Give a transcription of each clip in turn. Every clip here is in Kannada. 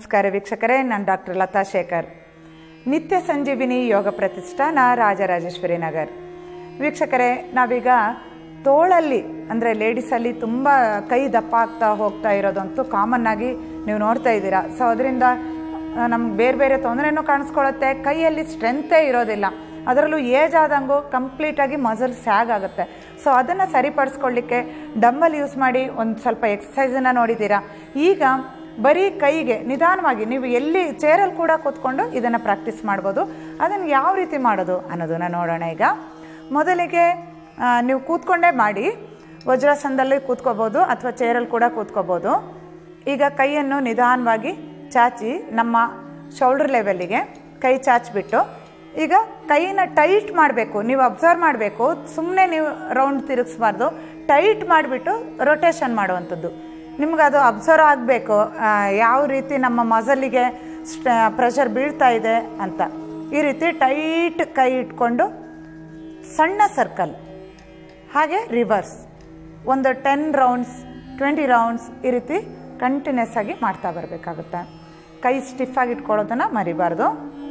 ನಮಸ್ಕಾರ ವೀಕ್ಷಕರೇ ನಾನು ಡಾಕ್ಟರ್ ಲತಾ ಶೇಖರ್ ನಿತ್ಯ ಸಂಜೀವಿನಿ ಯೋಗ ಪ್ರತಿಷ್ಠಾನ ರಾಜರಾಜೇಶ್ವರಿ ನಗರ್ ವೀಕ್ಷಕರೇ ನಾವೀಗ ತೋಳಲ್ಲಿ ಅಂದರೆ ಲೇಡೀಸಲ್ಲಿ ತುಂಬ ಕೈ ದಪ್ಪ ಆಗ್ತಾ ಹೋಗ್ತಾ ಇರೋದಂತೂ ಕಾಮನ್ ಆಗಿ ನೀವು ನೋಡ್ತಾ ಇದ್ದೀರಾ ಸೊ ಅದರಿಂದ ನಮ್ಗೆ ಬೇರೆ ಬೇರೆ ತೊಂದರೆನೂ ಕಾಣಿಸ್ಕೊಳ್ಳುತ್ತೆ ಕೈಯಲ್ಲಿ ಸ್ಟ್ರೆಂತೇ ಇರೋದಿಲ್ಲ ಅದರಲ್ಲೂ ಏಜ್ ಆದಂಗೂ ಕಂಪ್ಲೀಟಾಗಿ ಮಸಲ್ ಸ್ಯಾಗ್ ಆಗುತ್ತೆ ಸೊ ಅದನ್ನು ಸರಿಪಡಿಸ್ಕೊಳ್ಳಿಕ್ಕೆ ಡಂಬಲ್ ಯೂಸ್ ಮಾಡಿ ಒಂದು ಸ್ವಲ್ಪ ಎಕ್ಸಸೈಸನ್ನು ನೋಡಿದ್ದೀರಾ ಈಗ ಬರೀ ಕೈಗೆ ನಿಧಾನವಾಗಿ ನೀವು ಎಲ್ಲಿ ಚೇರಲ್ಲಿ ಕೂಡ ಕೂತ್ಕೊಂಡು ಇದನ್ನು ಪ್ರಾಕ್ಟೀಸ್ ಮಾಡ್ಬೋದು ಅದನ್ನು ಯಾವ ರೀತಿ ಮಾಡೋದು ಅನ್ನೋದನ್ನು ನೋಡೋಣ ಈಗ ಮೊದಲಿಗೆ ಆ, ನೀವು ಕೂತ್ಕೊಂಡೇ ಮಾಡಿ ವಜ್ರಾಸನದಲ್ಲಿ ಕೂತ್ಕೋಬೋದು ಅಥವಾ ಚೇರಲ್ಲಿ ಕೂಡ ಕೂತ್ಕೋಬೋದು ಈಗ ಕೈಯನ್ನು ನಿಧಾನವಾಗಿ ಚಾಚಿ ನಮ್ಮ ಶೋಲ್ಡರ್ ಲೆವೆಲ್ಲಿಗೆ ಕೈ ಚಾಚಿಬಿಟ್ಟು ಈಗ ಕೈನ ಟೈಟ್ ಮಾಡಬೇಕು ನೀವು ಅಬ್ಸರ್ವ್ ಮಾಡಬೇಕು ಸುಮ್ಮನೆ ನೀವು ರೌಂಡ್ ತಿರುಗಿಸ್ಬಾರ್ದು ಟೈಟ್ ಮಾಡಿಬಿಟ್ಟು ರೊಟೇಷನ್ ಮಾಡುವಂಥದ್ದು ನಿಮ್ಗೆ ಅದು ಅಬ್ಸರ್ವ್ ಆಗಬೇಕು ಯಾವ ರೀತಿ ನಮ್ಮ ಮಸಲಿಗೆ ಸ್ಟ ಪ್ರೆಷರ್ ಬೀಳ್ತಾ ಇದೆ ಅಂತ ಈ ರೀತಿ ಟೈಟ್ ಕೈ ಇಟ್ಕೊಂಡು ಸಣ್ಣ ಸರ್ಕಲ್ ಹಾಗೆ ರಿವರ್ಸ್ ಒಂದು ಟೆನ್ ರೌಂಡ್ಸ್ ಟ್ವೆಂಟಿ ರೌಂಡ್ಸ್ ಈ ರೀತಿ ಕಂಟಿನ್ಯೂಸ್ ಆಗಿ ಮಾಡ್ತಾ ಬರಬೇಕಾಗುತ್ತೆ ಕೈ ಸ್ಟಿಫ್ ಆಗಿ ಇಟ್ಕೊಳ್ಳೋದನ್ನ ಮರಿಬಾರ್ದು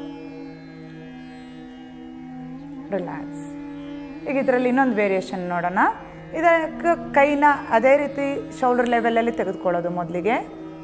ರಿಲ್ಯಾಕ್ಸ್ ಈಗ ಇದರಲ್ಲಿ ಇನ್ನೊಂದು ವೇರಿಯೇಷನ್ ನೋಡೋಣ ಇದಕ್ಕೆ ಕೈನ ಅದೇ ರೀತಿ ಶೋಲ್ಡರ್ ಲೆವೆಲಲ್ಲಿ ತೆಗೆದುಕೊಳ್ಳೋದು ಮೊದಲಿಗೆ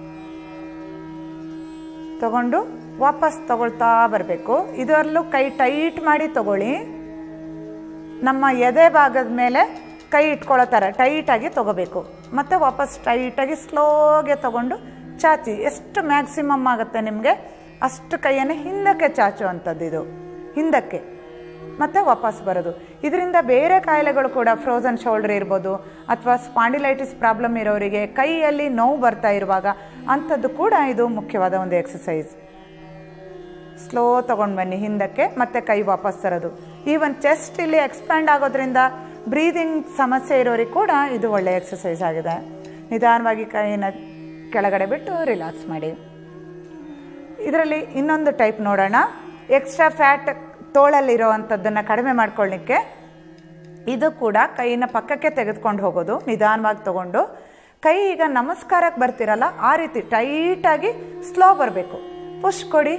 ತಗೊಂಡು ವಾಪಸ್ ತಗೊಳ್ತಾ ಬರಬೇಕು ಇದರಲ್ಲೂ ಕೈ ಟೈಟ್ ಮಾಡಿ ತಗೊಳ್ಳಿ ನಮ್ಮ ಎದೆ ಭಾಗದ ಮೇಲೆ ಕೈ ಇಟ್ಕೊಳ್ಳೋ ಥರ ಟೈಟಾಗಿ ತಗೋಬೇಕು ಮತ್ತು ವಾಪಸ್ ಟೈಟಾಗಿ ಸ್ಲೋಗೆ ತಗೊಂಡು ಚಾಚಿ ಎಷ್ಟು ಮ್ಯಾಕ್ಸಿಮಮ್ ಆಗುತ್ತೆ ನಿಮಗೆ ಅಷ್ಟು ಕೈಯನ್ನು ಹಿಂದಕ್ಕೆ ಚಾಚುವಂಥದ್ದು ಇದು ಹಿಂದಕ್ಕೆ ಮತ್ತು ವಾಪಸ್ ಬರೋದು ಇದರಿಂದ ಬೇರೆ ಕಾಯಿಲೆಗಳು ಕೂಡ ಫ್ರೋಸನ್ ಶೋಲ್ಡರ್ ಇರ್ಬೋದು ಅಥವಾ ಸ್ಪಾಂಡಿಲೈಟಿಸ್ ಪ್ರಾಬ್ಲಮ್ ಇರೋರಿಗೆ ಕೈಯಲ್ಲಿ ನೋವು ಬರ್ತಾ ಇರುವಾಗ ಅಂಥದ್ದು ಕೂಡ ಇದು ಮುಖ್ಯವಾದ ಒಂದು ಎಕ್ಸಸೈಸ್ ಸ್ಲೋ ತೊಗೊಂಡು ಬನ್ನಿ ಹಿಂದಕ್ಕೆ ಮತ್ತೆ ಕೈ ವಾಪಸ್ ತರೋದು ಈವನ್ ಚೆಸ್ಟ್ ಇಲ್ಲಿ ಎಕ್ಸ್ಪ್ಯಾಂಡ್ ಆಗೋದ್ರಿಂದ ಬ್ರೀದಿಂಗ್ ಸಮಸ್ಯೆ ಇರೋರಿಗೆ ಕೂಡ ಇದು ಒಳ್ಳೆಯ ಎಕ್ಸಸೈಸ್ ಆಗಿದೆ ನಿಧಾನವಾಗಿ ಕೈನ ಕೆಳಗಡೆ ಬಿಟ್ಟು ರಿಲ್ಯಾಕ್ಸ್ ಮಾಡಿ ಇದರಲ್ಲಿ ಇನ್ನೊಂದು ಟೈಪ್ ನೋಡೋಣ ಎಕ್ಸ್ಟ್ರಾ ಫ್ಯಾಟ್ ತೋಳಲ್ಲಿರೋ ಅಂಥದ್ದನ್ನು ಕಡಿಮೆ ಮಾಡ್ಕೊಳ್ಳಿಕ್ಕೆ ಇದು ಕೂಡ ಕೈನ ಪಕ್ಕಕ್ಕೆ ತೆಗೆದುಕೊಂಡು ಹೋಗೋದು ನಿಧಾನವಾಗಿ ತಗೊಂಡು ಕೈ ಈಗ ನಮಸ್ಕಾರಕ್ಕೆ ಬರ್ತಿರಲ್ಲ ಆ ರೀತಿ ಟೈಟಾಗಿ ಸ್ಲೋ ಬರಬೇಕು ಪುಷ್ ಕೊಡಿ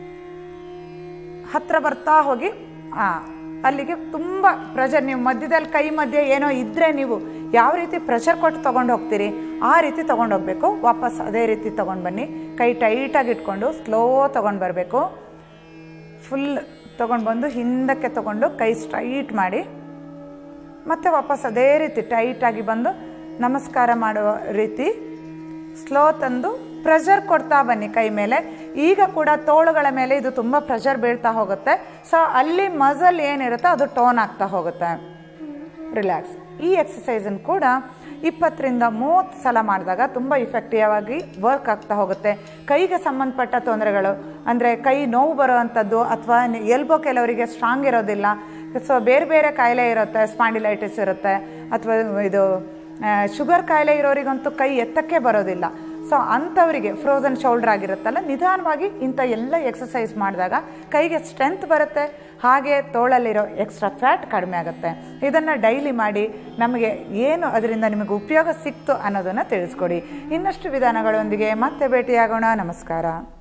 ಹತ್ರ ಬರ್ತಾ ಹೋಗಿ ಆ, ಅಲ್ಲಿಗೆ ತುಂಬ ಪ್ರೆಷರ್ ನೀವು ಮಧ್ಯದಲ್ಲಿ ಕೈ ಮಧ್ಯೆ ಏನೋ ಇದ್ದರೆ ನೀವು ಯಾವ ರೀತಿ ಪ್ರೆಷರ್ ಕೊಟ್ಟು ತೊಗೊಂಡು ಹೋಗ್ತೀರಿ ಆ ರೀತಿ ತೊಗೊಂಡು ಹೋಗಬೇಕು ವಾಪಸ್ ಅದೇ ರೀತಿ ತೊಗೊಂಡು ಬನ್ನಿ ಕೈ ಟೈಟಾಗಿ ಇಟ್ಕೊಂಡು ಸ್ಲೋ ತೊಗೊಂಡು ಬರಬೇಕು ಫುಲ್ ತೊಗೊಂಡು ಬಂದು ಹಿಂದಕ್ಕೆ ತೊಗೊಂಡು ಕೈ ಸ್ಟ್ರೈಟ್ ಮಾಡಿ ಮತ್ತೆ ವಾಪಸ್ ಅದೇ ರೀತಿ ಟೈಟಾಗಿ ಬಂದು ನಮಸ್ಕಾರ ಮಾಡುವ ರೀತಿ ಸ್ಲೋ ತಂದು ಪ್ರೆಷರ್ ಕೊಡ್ತಾ ಬನ್ನಿ ಕೈ ಮೇಲೆ ಈಗ ಕೂಡ ತೋಳುಗಳ ಮೇಲೆ ಇದು ತುಂಬ ಪ್ರೆಷರ್ ಬೀಳ್ತಾ ಹೋಗುತ್ತೆ ಸೊ ಅಲ್ಲಿ ಮಸಲ್ ಏನಿರುತ್ತೋ ಅದು ಟೋನ್ ಆಗ್ತಾ ಹೋಗುತ್ತೆ ರಿಲ್ಯಾಕ್ಸ್ ಈ ಎಕ್ಸಸೈಸನ್ನು ಕೂಡ ಇಪ್ಪತ್ತರಿಂದ ಮೂವತ್ತು ಸಲ ಮಾಡಿದಾಗ ತುಂಬ ಇಫೆಕ್ಟಿವ್ ಆಗಿ ವರ್ಕ್ ಆಗ್ತಾ ಹೋಗುತ್ತೆ ಕೈಗೆ ಸಂಬಂಧಪಟ್ಟ ತೊಂದರೆಗಳು ಅಂದರೆ ಕೈ ನೋವು ಬರುವಂಥದ್ದು ಅಥವಾ ಎಲ್ಬೋ ಕೆಲವರಿಗೆ ಸ್ಟ್ರಾಂಗ್ ಇರೋದಿಲ್ಲ ಸೊ ಬೇರೆ ಬೇರೆ ಕಾಯಿಲೆ ಇರುತ್ತೆ ಸ್ಪಾಂಡಿಲೈಟಿಸ್ ಇರುತ್ತೆ ಅಥವಾ ಇದು ಶುಗರ್ ಕಾಯಿಲೆ ಇರೋರಿಗಂತೂ ಕೈ ಎತ್ತಕ್ಕೆ ಬರೋದಿಲ್ಲ ಸೊ ಅಂಥವರಿಗೆ ಫ್ರೋಸನ್ ಶೋಲ್ಡರ್ ಆಗಿರುತ್ತಲ್ಲ ನಿಧಾನವಾಗಿ ಇಂಥ ಎಲ್ಲ ಎಕ್ಸಸೈಸ್ ಮಾಡಿದಾಗ ಕೈಗೆ ಸ್ಟ್ರೆಂತ್ ಬರುತ್ತೆ ಹಾಗೆ ತೋಳಲ್ಲಿರೋ ಎಕ್ಸ್ಟ್ರಾ ಫ್ಯಾಟ್ ಕಡಿಮೆ ಆಗುತ್ತೆ ಇದನ್ನು ಡೈಲಿ ಮಾಡಿ ನಮಗೆ ಏನು ಅದರಿಂದ ನಿಮಗೆ ಉಪಯೋಗ ಸಿಕ್ತು ಅನ್ನೋದನ್ನು ತಿಳಿಸ್ಕೊಡಿ ಇನ್ನಷ್ಟು ವಿಧಾನಗಳೊಂದಿಗೆ ಮತ್ತೆ ಭೇಟಿಯಾಗೋಣ ನಮಸ್ಕಾರ